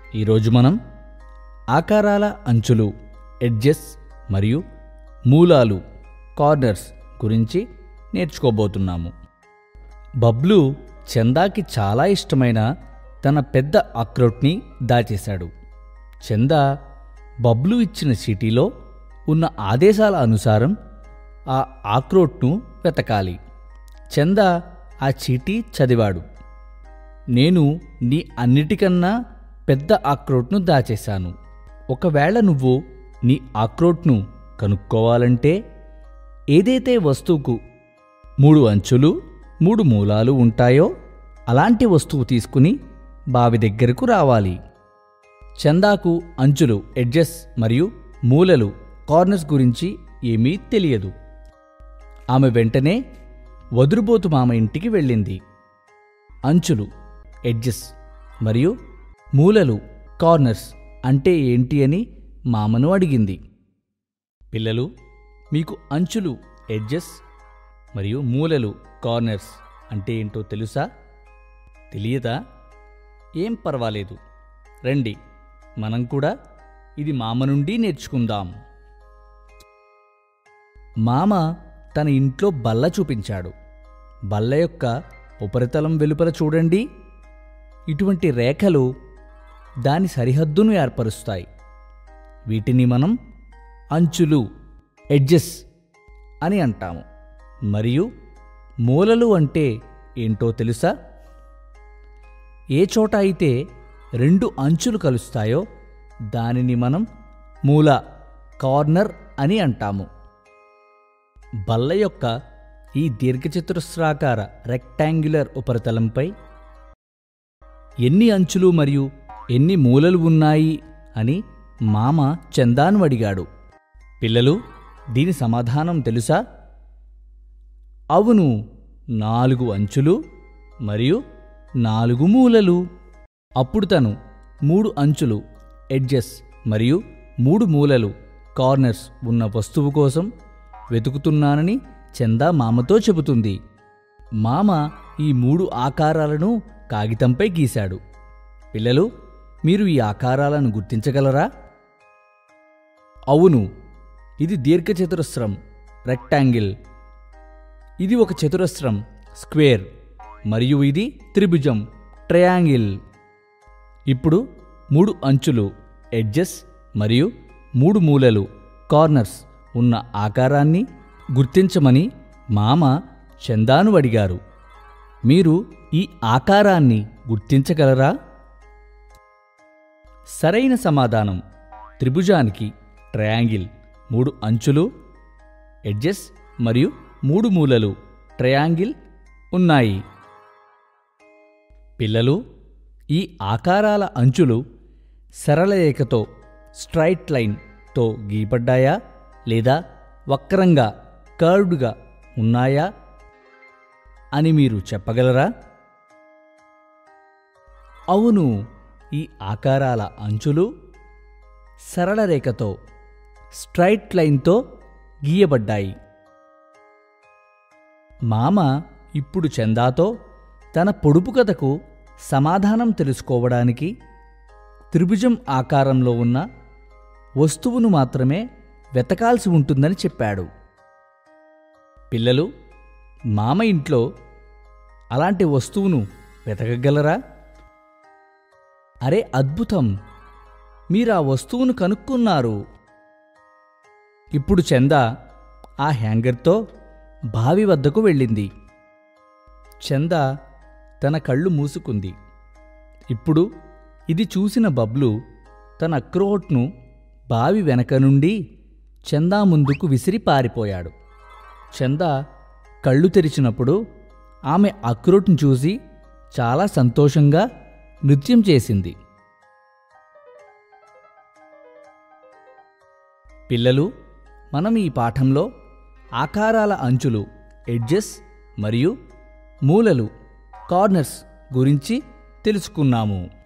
ఈరోజు మనం ఆకారాల అంచులు ఎడ్జెస్ మరియు మూలాలు కార్నర్స్ గురించి నేర్చుకోబోతున్నాము బబ్లు చందాకి చాలా ఇష్టమైన తన పెద్ద అక్రోట్ని దాచేశాడు చందా బబ్లు ఇచ్చిన చీటీలో ఉన్న ఆదేశాల అనుసారం ఆ ఆక్రోట్ను వెతకాలి చందా ఆ చీటీ చదివాడు నేను నీ అన్నిటికన్నా పెద్ద ఆక్రోట్ను దాచేశాను ఒకవేళ నువ్వు నీ ఆక్రోట్ను కనుక్కోవాలంటే ఏదైతే వస్తువుకు మూడు అంచులు మూడు మూలాలు ఉంటాయో అలాంటి వస్తువు తీసుకుని బావి దగ్గరకు రావాలి చందాకు అంచులు ఎడ్జెస్ మరియు మూలలు కార్నర్స్ గురించి ఏమీ తెలియదు ఆమె వెంటనే వదురుబోతు మామ ఇంటికి వెళ్ళింది అంచులు ఎడ్జెస్ మరియు మూలలు కార్నర్స్ అంటే ఏంటి అని మామను అడిగింది పిల్లలు మీకు అంచులు ఎడ్జెస్ మరియు మూలలు కార్నర్స్ అంటే ఏంటో తెలుసా తెలియదా ఏం పర్వాలేదు రండి మనం కూడా ఇది మామ నుండి నేర్చుకుందాం మామ తన ఇంట్లో బల్ల చూపించాడు బల్ల యొక్క ఉపరితలం వెలుపల చూడండి ఇటువంటి రేఖలు దాని సరిహద్దును ఏర్పరుస్తాయి వీటిని మనం అంచులు ఎడ్జెస్ అని అంటాము మరియు మూలలు అంటే ఏంటో తెలుసా ఏ చోట అయితే రెండు అంచులు కలుస్తాయో దానిని మనం మూల కార్నర్ అని అంటాము బల్ల యొక్క ఈ దీర్ఘచతురస్రాకార రెక్టాంగ్యులర్ ఉపరితలంపై ఎన్ని అంచులు మరియు ఎన్ని మూలలు ఉన్నాయి అని మామ చందాను అడిగాడు పిల్లలు దీని సమాధానం తెలుసా అవును నాలుగు అంచులు మరియు నాలుగు మూలలు అప్పుడు తను మూడు అంచులు ఎడ్జెస్ మరియు మూడు మూలలు కార్నర్స్ ఉన్న వస్తువు కోసం వెతుకుతున్నానని చందా మామతో చెబుతుంది మామ ఈ మూడు ఆకారాలను కాగితంపై గీశాడు పిల్లలు మీరు ఈ ఆకారాలను గుర్తించగలరా అవును ఇది దీర్ఘచతురస్రం రెక్టాంగిల్ ఇది ఒక చతురస్రం స్క్వేర్ మరియు ఇది త్రిభుజం ట్రయాంగిల్ ఇప్పుడు మూడు అంచులు ఎడ్జెస్ మరియు మూడు మూలలు కార్నర్స్ ఉన్న ఆకారాన్ని గుర్తించమని మామ చందాను అడిగారు మీరు ఈ ఆకారాన్ని గుర్తించగలరా సరైన సమాధానం త్రిభుజానికి ట్రయాంగిల్ మూడు అంచులు ఎడ్జెస్ మరియు మూడు మూలలు ట్రయాంగిల్ ఉన్నాయి పిల్లలు ఈ ఆకారాల అంచులు సరళరేఖతో స్ట్రైట్ లైన్తో గీయబడ్డాయా లేదా వక్రంగా కర్వ్డ్గా ఉన్నాయా అని మీరు చెప్పగలరా అవును ఈ ఆకారాల అంచులు సరళ రేఖతో స్ట్రైట్ లైన్తో గీయబడ్డాయి మామ ఇప్పుడు చందాతో తన పొడుపు కథకు సమాధానం తెలుసుకోవడానికి త్రిభుజం ఆకారంలో ఉన్న వస్తువును మాత్రమే వెతకాల్సి ఉంటుందని చెప్పాడు పిల్లలు మామ ఇంట్లో అలాంటి వస్తువును వెతకగలరా అరే అద్భుతం మీరు ఆ వస్తువును కనుక్కున్నారు ఇప్పుడు చంద ఆ హ్యాంగర్తో బావి వద్దకు వెళ్ళింది చంద తన కళ్ళు మూసుకుంది ఇప్పుడు ఇది చూసిన బబ్లు తన అక్రోట్ను బావి వెనక నుండి చందా ముందుకు విసిరి పారిపోయాడు చందా కళ్ళు తెరిచినప్పుడు ఆమె అక్రోట్ను చూసి చాలా సంతోషంగా నృత్యం చేసింది పిల్లలు మనం ఈ పాఠంలో ఆకారాల అంచులు ఎడ్జెస్ మరియు మూలలు కార్నర్స్ గురించి తెలుసుకున్నాము